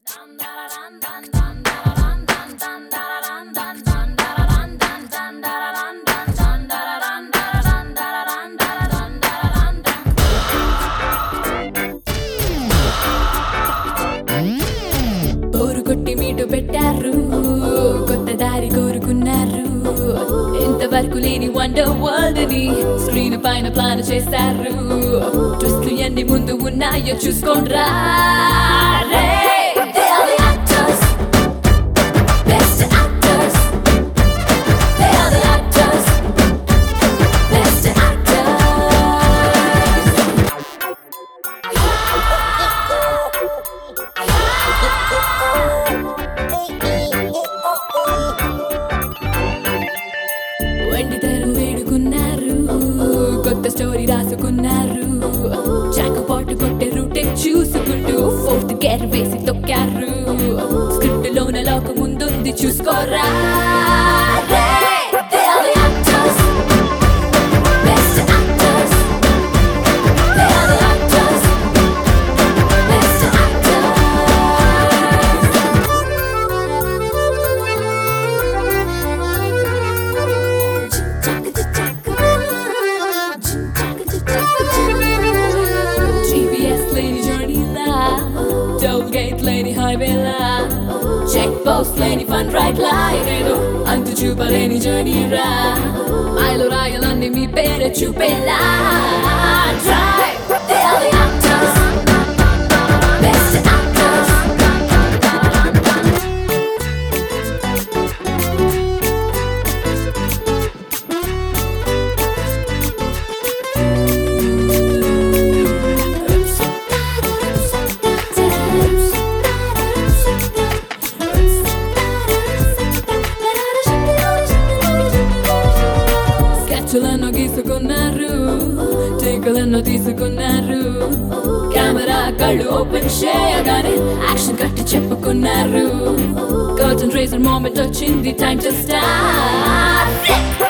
Bore కొట్టి meet పెట్టారు కొత్త దారి కోరుకున్నారు ఇంతవరకు లేని వండర్ వరల్డ్ ని స్క్రీన్ పైన ప్లాన్ చేశారు ట్విస్ట్లు ఎన్ని ముందు ఉన్నాయో చూసుకోండ్రా రే. They are the actors. Best actors. They are the actors. Best actors. వెండి తెర వేడుకున్నారు కొత్త స్టోరీ రాసుకున్నారు చాకు పాటు కొట్టే రూటే చూసుకుంటూ ఫోర్త్ గేర్ వేసి తొక్కారు స్క్రిప్ట్ లోన లోక ముందుంది చూసుకోరా రే. They are the actors. Best actors. They are the actors. Best GPS లేని జర్నీలా టోల్ గేట్ లేని హైవేలా చెక్ పోస్ట్ లేని ఫన్ రైట్ లా ఇదేదో అంతు చూపలేని జర్నీ రా మైలు రాయాలన్నీ మీ పేరే చూపేలా Drive. They are the actors. Best actors. స్కెచ్లను గీసుకున్నారు టీకలను తీసుకున్నారు కెమెరా కళ్ళు ఓపెన్ చేయగానే యాక్షన్ కట్టి చెప్పుకున్నారు కర్టన్ రేజర్ మూమెంట్ వచ్చింది టైం టు స్టార్ట్